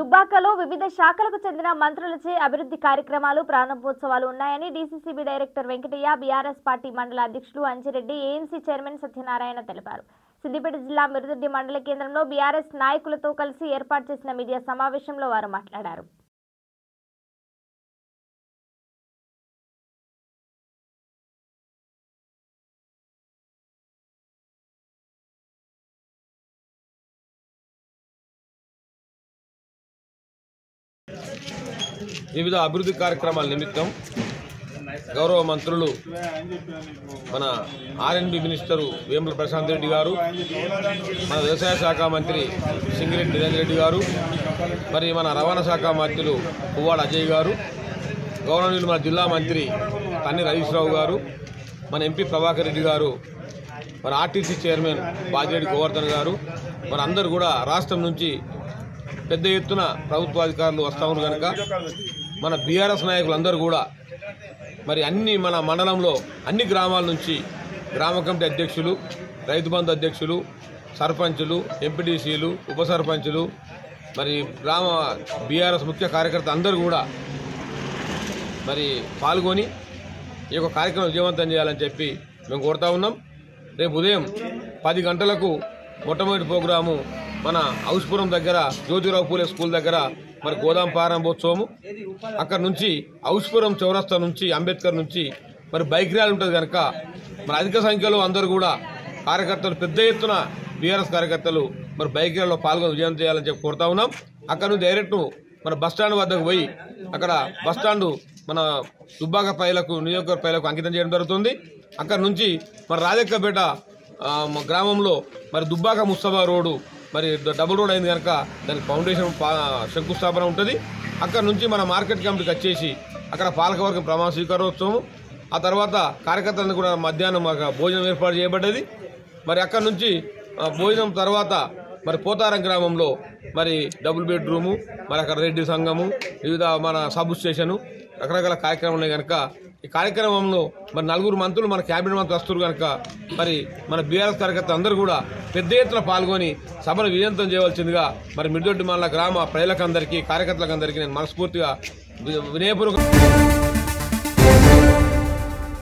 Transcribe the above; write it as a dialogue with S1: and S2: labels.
S1: దుబ్బాకలో వివిధ శాఖలకు చెందిన మంత్రులచే అభివృద్ధి కార్యక్రమాలు ప్రారంభోత్సవాలు ఉన్నాయని DCCB director Venkataiah BRS party మండల అధ్యక్షులు అంజిరెడ్డి ఏఎంసీ చైర్మన్ సత్యనారాయణ తెలిపారు సిద్దిపేట జిల్లా మిరుదొడ్డి మండల కేంద్రంలో బీఆర్ఎస్ నాయకులతో కలిసి ఏర్పాటు చేసిన మీడియా సమావేశంలో వారు మాట్లాడారు
S2: వివిధ అభివృద్ధి కార్యక్రమాల నిమిత్తం గౌరవ మంత్రులు మన ఆర్ఎన్బి మినిస్టరు వేముల ప్రశాంత్ రెడ్డి గారు మన వ్యవసాయ శాఖ మంత్రి సింగిరెడ్డి నిరంజన్ రెడ్డి గారు మరి మన రవాణా శాఖ మంత్రులు పువ్వాడ అజయ్ గారు గౌరవనీయులు మన జిల్లా మంత్రి తన్ని హరీష్ రావు గారు మన ఎంపీ ప్రభాకర్ రెడ్డి గారు మన ఆర్టీసీ చైర్మన్ బాజిరెడ్డి గోవర్ధన్ గారు మరి అందరూ కూడా రాష్ట్రం నుంచి పెద్ద ఎత్తున ప్రభుత్వాధికారులు వస్తా ఉన్నారు కనుక మన బీఆర్ఎస్ నాయకులందరూ కూడా మరి అన్ని మన మండలంలో అన్ని గ్రామాల నుంచి గ్రామ కమిటీ అధ్యక్షులు రైతు బంధు అధ్యక్షులు సర్పంచులు ఎంపీటీసీలు ఉప సర్పంచులు మరి గ్రామ బీఆర్ఎస్ ముఖ్య కార్యకర్త అందరూ కూడా మరి పాల్గొని ఈ యొక్క కార్యక్రమం విజయవంతం చేయాలని చెప్పి మేము కోరుతా ఉన్నాం రేపు ఉదయం పది గంటలకు మొట్టమొదటి ప్రోగ్రాము మన హౌస్పురం దగ్గర జ్యోతిరావు పూలే స్కూల్ దగ్గర మరి గోదాం ప్రారంభోత్సవము అక్కడ నుంచి హౌస్పురం చౌరస్తా నుంచి అంబేద్కర్ నుంచి మరి బైక్ ర్యాలీ ఉంటుంది కనుక మరి అధిక సంఖ్యలో అందరూ కూడా కార్యకర్తలు పెద్ద ఎత్తున బీఆర్ఎస్ కార్యకర్తలు మరి బైక్ ర్యాలీలో పాల్గొని విజయం చేయాలని చెప్పి కోరుతా ఉన్నాం అక్కడ నుంచి డైరెక్ట్ మన బస్ స్టాండ్ వద్దకు పోయి అక్కడ బస్ స్టాండ్ మన దుబ్బాక పైలకు నియోజకవర్గ పైలకు అంకితం చేయడం జరుగుతుంది అక్కడ నుంచి మరి రాజక్కపేట ఆ, మా గ్రామంలో మరి దుబ్బాక ముస్తఫా రోడ్డు మరి డ- డబుల్ రోడ్ అయింది కనుక దానికి ఫౌండేషన్ పా- శంకుస్థాపన ఉంటుంది అక్కడ నుంచి మన మార్కెట్ కమిటీకి వచ్చేసి అక్కడ పాలకవర్గం ప్రమాణ స్వీకారోత్సవం ఆ తర్వాత కార్యకర్తలను కూడా మధ్యాహ్నం మాకు భోజనం ఏర్పాటు చేయబడ్డది మరి అక్కడ నుంచి ఆ, భోజనం తర్వాత మరి పోతారం గ్రామంలో మరి డబుల్ బెడ్రూము మరి అక్కడ రెడ్డి సంఘము వివిధ మన సబ్ స్టేషను రకరకాల కార్యక్రమాలు ఉన్నాయి కనుక ఈ కార్యక్రమంలో మరి నలుగురు మంత్రులు మన క్యాబినెట్ మంత్రులు వస్తారు కనుక మరి మన బీఆర్ఎస్ కార్యకర్తలు అందరూ కూడా పెద్ద ఎత్తున పాల్గొని సభను విజయంతం చేయవలసిందిగా మరి మిడిదొడ్డి మండల గ్రామ ప్రజలకందరికీ కార్యకర్తలకందరికీ నేను మనస్ఫూర్తిగా వి- వినయపూర్వక